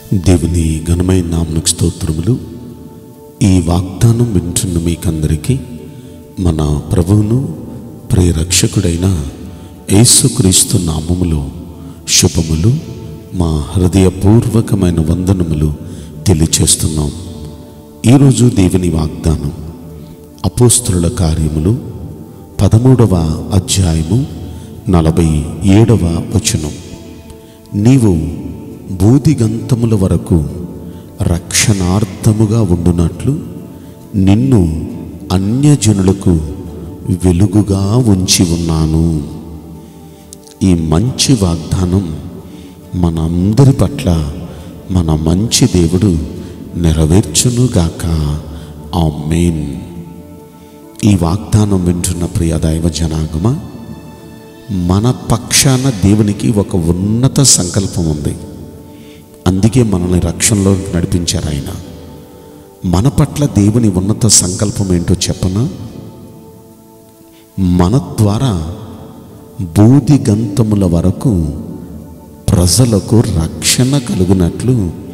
దేవుని ఘనమైన నామకు స్తోత్రములు ఈ వాగ్దానం వింటున్న మీకందరికీ మన ప్రభువును ప్రియరక్షకుడైన యేసుక్రీస్తు నామములో శుభములు మా హృదయపూర్వకమైన వందనములు తెలియచేస్తున్నాం ఈరోజు దేవుని వాగ్దానం అపోస్తుల కార్యములు పదమూడవ అధ్యాయము నలభై ఏడవ వచనం నీవు బూదిగంతముల వరకు రక్షణార్థముగా ఉండునట్లు నిన్ను అన్యజనులకు వెలుగుగా ఉంచి ఉన్నాను ఈ మంచి వాగ్దానం మనందరి పట్ల మన మంచి దేవుడు నెరవేర్చునుగాక ఆమేన్ ఈ వాగ్దానం వింటున్న ప్రియ దైవ జనాగమ మన పక్షాన దేవునికి ఒక ఉన్నత సంకల్పం ఉంది అందుకే మనల్ని రక్షణలో నడిపించారు ఆయన మన పట్ల దేవుని ఉన్నత సంకల్పం ఏంటో చెప్పనా మన ద్వారా బూది గంతముల వరకు ప్రజలకు రక్షణ కలుగునట్లు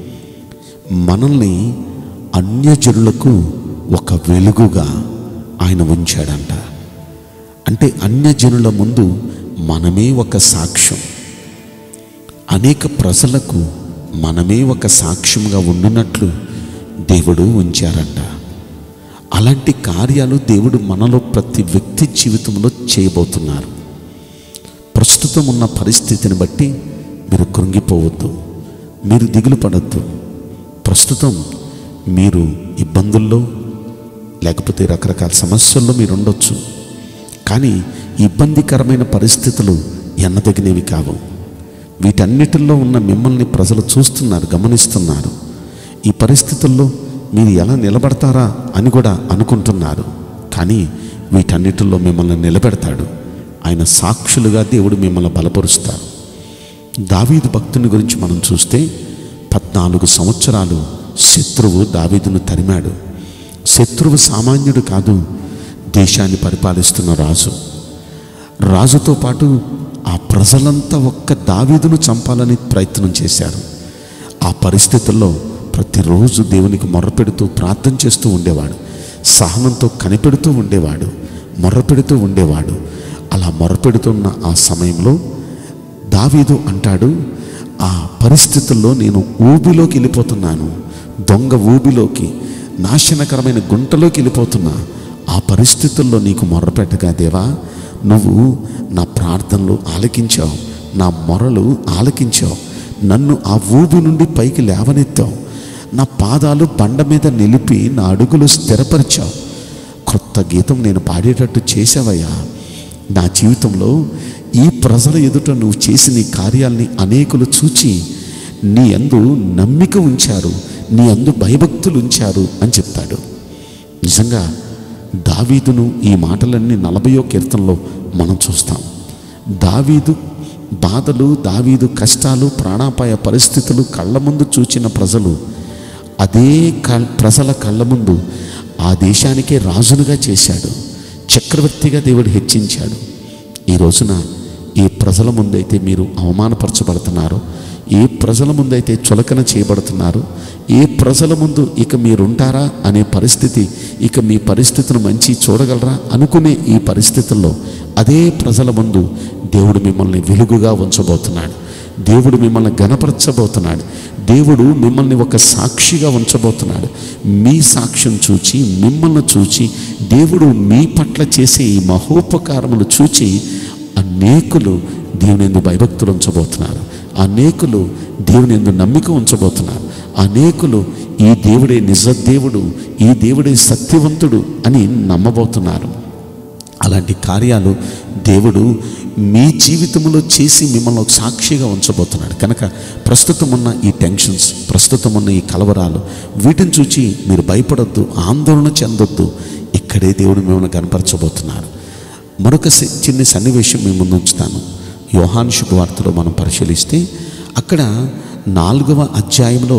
మనల్ని అన్యజనులకు ఒక వెలుగుగా ఆయన ఉంచాడంట అంటే అన్యజనుల ముందు మనమే ఒక సాక్ష్యం అనేక ప్రజలకు మనమే ఒక సాక్ష్యంగా ఉండినట్లు దేవుడు ఉంచారంట అలాంటి కార్యాలు దేవుడు మనలో ప్రతి వ్యక్తి జీవితంలో చేయబోతున్నారు ప్రస్తుతం ఉన్న పరిస్థితిని బట్టి మీరు కృంగిపోవద్దు మీరు దిగులు పడద్దు ప్రస్తుతం మీరు ఇబ్బందుల్లో లేకపోతే రకరకాల సమస్యల్లో మీరు ఉండొచ్చు కానీ ఇబ్బందికరమైన పరిస్థితులు ఎన్నదగినవి కావు వీటన్నిటిల్లో ఉన్న మిమ్మల్ని ప్రజలు చూస్తున్నారు గమనిస్తున్నారు ఈ పరిస్థితుల్లో మీరు ఎలా నిలబడతారా అని కూడా అనుకుంటున్నారు కానీ వీటన్నిటిల్లో మిమ్మల్ని నిలబెడతాడు ఆయన సాక్షులుగా దేవుడు మిమ్మల్ని బలపరుస్తారు దావీదు భక్తుని గురించి మనం చూస్తే పద్నాలుగు సంవత్సరాలు శత్రువు దావీదును తరిమాడు శత్రువు సామాన్యుడు కాదు దేశాన్ని పరిపాలిస్తున్న రాజు రాజుతో పాటు ఆ ప్రజలంతా ఒక్క దావీదును చంపాలని ప్రయత్నం చేశారు ఆ పరిస్థితుల్లో ప్రతిరోజు దేవునికి మొర్రపెడుతూ ప్రార్థన చేస్తూ ఉండేవాడు సహనంతో కనిపెడుతూ ఉండేవాడు మొర్రపెడుతూ ఉండేవాడు అలా మొర్రపెడుతున్న ఆ సమయంలో దావీదు అంటాడు ఆ పరిస్థితుల్లో నేను ఊబిలోకి వెళ్ళిపోతున్నాను దొంగ ఊబిలోకి నాశనకరమైన గుంటలోకి వెళ్ళిపోతున్నా ఆ పరిస్థితుల్లో నీకు మొర్రపెట్టగా దేవా నువ్వు నా ప్రార్థనలు ఆలకించావు నా మొరలు ఆలకించావు నన్ను ఆ ఊబి నుండి పైకి లేవనెత్తావు నా పాదాలు బండ మీద నిలిపి నా అడుగులు స్థిరపరిచావు కొత్త గీతం నేను పాడేటట్టు చేసావయ్యా నా జీవితంలో ఈ ప్రజల ఎదుట నువ్వు చేసిన ఈ కార్యాల్ని అనేకులు చూచి నీ అందు నమ్మిక ఉంచారు నీ అందు భయభక్తులు ఉంచారు అని చెప్తాడు నిజంగా దావీదును ఈ మాటలన్నీ నలభయో కీర్తనలో మనం చూస్తాం దావీదు బాధలు దావీదు కష్టాలు ప్రాణాపాయ పరిస్థితులు కళ్ళ ముందు చూచిన ప్రజలు అదే క ప్రజల కళ్ళ ముందు ఆ దేశానికే రాజునుగా చేశాడు చక్రవర్తిగా దేవుడు హెచ్చించాడు ఈ రోజున ఏ ప్రజల ముందైతే మీరు అవమానపరచబడుతున్నారో ఏ ప్రజల ముందైతే చులకన చేయబడుతున్నారు ఏ ప్రజల ముందు ఇక మీరుంటారా అనే పరిస్థితి ఇక మీ పరిస్థితిని మంచి చూడగలరా అనుకునే ఈ పరిస్థితుల్లో అదే ప్రజల ముందు దేవుడు మిమ్మల్ని వెలుగుగా ఉంచబోతున్నాడు దేవుడు మిమ్మల్ని గనపరచబోతున్నాడు దేవుడు మిమ్మల్ని ఒక సాక్షిగా ఉంచబోతున్నాడు మీ సాక్ష్యం చూచి మిమ్మల్ని చూచి దేవుడు మీ పట్ల చేసే ఈ మహోపకారములు చూచి అనేకులు దేవుని ఎందు భయభక్తులు ఉంచబోతున్నారు అనేకులు దేవుని ఎందు నమ్మిక ఉంచబోతున్నారు అనేకులు ఈ దేవుడే నిజ దేవుడు ఈ దేవుడే సత్యవంతుడు అని నమ్మబోతున్నారు అలాంటి కార్యాలు దేవుడు మీ జీవితంలో చేసి మిమ్మల్ని ఒక సాక్షిగా ఉంచబోతున్నాడు కనుక ప్రస్తుతం ఉన్న ఈ టెన్షన్స్ ప్రస్తుతం ఉన్న ఈ కలవరాలు వీటిని చూచి మీరు భయపడొద్దు ఆందోళన చెందొద్దు ఇక్కడే దేవుడు మిమ్మల్ని కనపరచబోతున్నారు మరొక సి- చిన్న సన్నివేశం మీ ముందు ఉంచుతాను యోహాన్ శుభవార్తలో మనం పరిశీలిస్తే అక్కడ నాలుగవ అధ్యాయంలో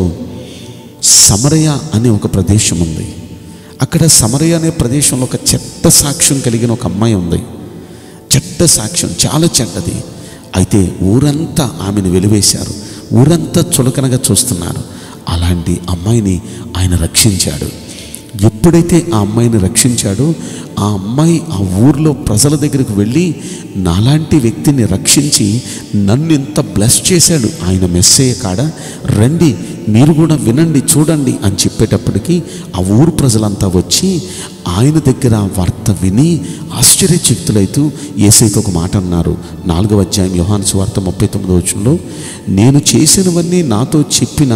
సమరయ అనే ఒక ప్రదేశం ఉంది అక్కడ సమరయ అనే ప్రదేశంలో ఒక చెడ్డ సాక్ష్యం కలిగిన ఒక అమ్మాయి ఉంది చెడ్డ సాక్ష్యం చాలా చెడ్డది అయితే ఊరంతా ఆమెను వెలివేశారు ఊరంతా చులకనగా చూస్తున్నారు అలాంటి అమ్మాయిని ఆయన రక్షించాడు ఎప్పుడైతే ఆ అమ్మాయిని రక్షించాడో ఆ అమ్మాయి ఆ ఊర్లో ప్రజల దగ్గరికి వెళ్ళి నాలాంటి వ్యక్తిని రక్షించి నన్ను ఇంత బ్లెస్ చేశాడు ఆయన మెస్సేయ కాడ రండి మీరు కూడా వినండి చూడండి అని చెప్పేటప్పటికి ఆ ఊరు ప్రజలంతా వచ్చి ఆయన దగ్గర ఆ వార్త విని ఆశ్చర్యచక్తులైతూ ఏసైతో ఒక మాట అన్నారు నాలుగవ అధ్యాయం యోహాను సువార్త ముప్పై తొమ్మిదో వచ్చంలో నేను చేసినవన్నీ నాతో చెప్పిన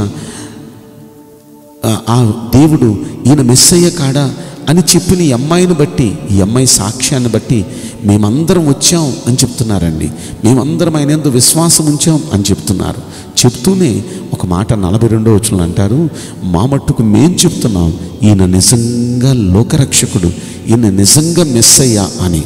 ఆ- ఆ దేవుడు ఈయన మెస్సయ్య కాడా అని చెప్పిన ఈ అమ్మాయిని బట్టి ఈ అమ్మాయి సాక్ష్యాన్ని బట్టి మేమందరం వచ్చాం అని చెప్తున్నారండి మేమందరం ఆయన ఎందు విశ్వాసం ఉంచాం అని చెప్తున్నారు చెప్తూనే ఒక మాట నలభై రెండో వచ్చిన అంటారు మా మట్టుకు మేం చెప్తున్నాం ఈయన నిజంగా లోకరక్షకుడు ఈయన నిజంగా మెస్సయ్య అని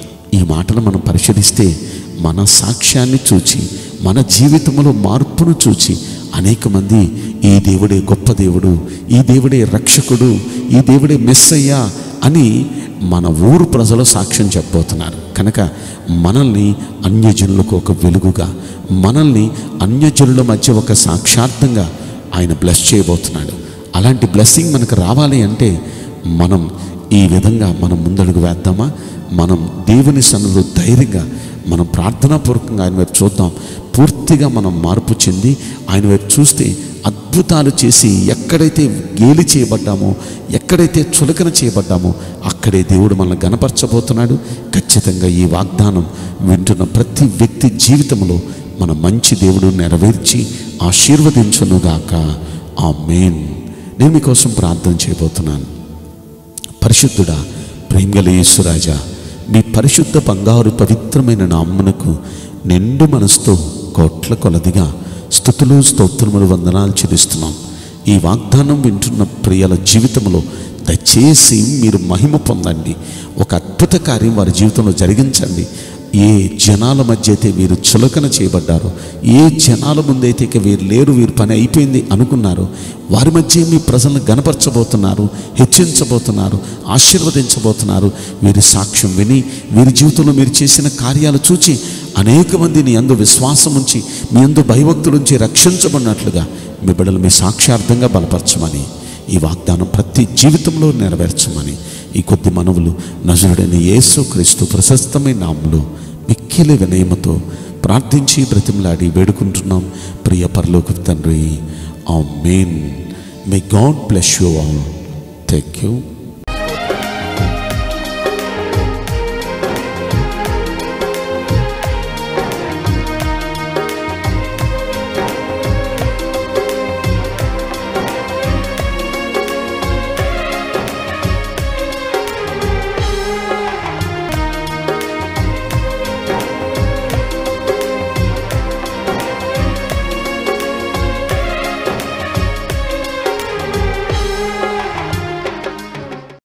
ఈ మాటను మనం పరిశీలిస్తే మన సాక్ష్యాన్ని చూచి మన జీవితంలో మార్పును చూచి అనేక మంది ఈ దేవుడే గొప్ప దేవుడు ఈ దేవుడే రక్షకుడు ఈ దేవుడే మెస్సయ్య అని మన ఊరు ప్రజలు సాక్ష్యం చెప్పబోతున్నారు కనుక మనల్ని అన్యజనులకు ఒక వెలుగుగా మనల్ని అన్యజనుల మధ్య ఒక సాక్షార్థంగా ఆయన బ్లెస్ చేయబోతున్నాడు అలాంటి బ్లెస్సింగ్ మనకు రావాలి అంటే మనం ఈ విధంగా మనం ముందడుగు వేద్దామా మనం దేవుని సన్నిధిలో ధైర్యంగా మనం ప్రార్థనాపూర్వకంగా ఆయన వైపు చూద్దాం పూర్తిగా మనం మార్పు చెంది ఆయన వైపు చూస్తే అద్భుతాలు చేసి ఎక్కడైతే గేలి చేయబడ్డామో ఎక్కడైతే చులకన చేయబడ్డామో అక్కడే దేవుడు మనల్ని గనపరచబోతున్నాడు ఖచ్చితంగా ఈ వాగ్దానం వింటున్న ప్రతి వ్యక్తి జీవితంలో మన మంచి దేవుడు నెరవేర్చి ఆశీర్వదించునుగాక ఆ మెయిన్ నేను మీకోసం ప్రార్థన చేయబోతున్నాను పరిశుద్ధుడా ప్రేమగల యేసురాజా మీ పరిశుద్ధ బంగారు పవిత్రమైన నామ్మనకు నిండు మనసుతో కోట్ల కొలదిగా స్థుతులు స్తోత్రములు వందనాలు చెల్లిస్తున్నాం ఈ వాగ్దానం వింటున్న ప్రియుల జీవితంలో దయచేసి మీరు మహిమ పొందండి ఒక అద్భుత కార్యం వారి జీవితంలో జరిగించండి ఏ జనాల మధ్య అయితే వీరు చులకన చేయబడ్డారో ఏ జనాల ముందైతే ఇక వీరు లేరు వీరు పని అయిపోయింది అనుకున్నారో వారి మధ్య మీ ప్రజలను గనపరచబోతున్నారు హెచ్చించబోతున్నారు ఆశీర్వదించబోతున్నారు వీరి సాక్ష్యం విని వీరి జీవితంలో మీరు చేసిన కార్యాలు చూచి అనేక మంది నీ అందు విశ్వాసం ఉంచి మీ అందు భయభక్తుల నుంచి రక్షించబడినట్లుగా మీ బిడ్డలు మీ సాక్ష్యార్థంగా బలపరచమని ఈ వాగ్దానం ప్రతి జీవితంలో నెరవేర్చమని ఈ కొద్ది మనవులు నజరుడైన యేసు క్రీస్తు ప్రశస్తమైన నామంలో మిక్కిలి వినయముతో ప్రార్థించి బ్రతిమలాడి వేడుకుంటున్నాం ప్రియ పరలోక తండ్రి amen may God bless you all thank you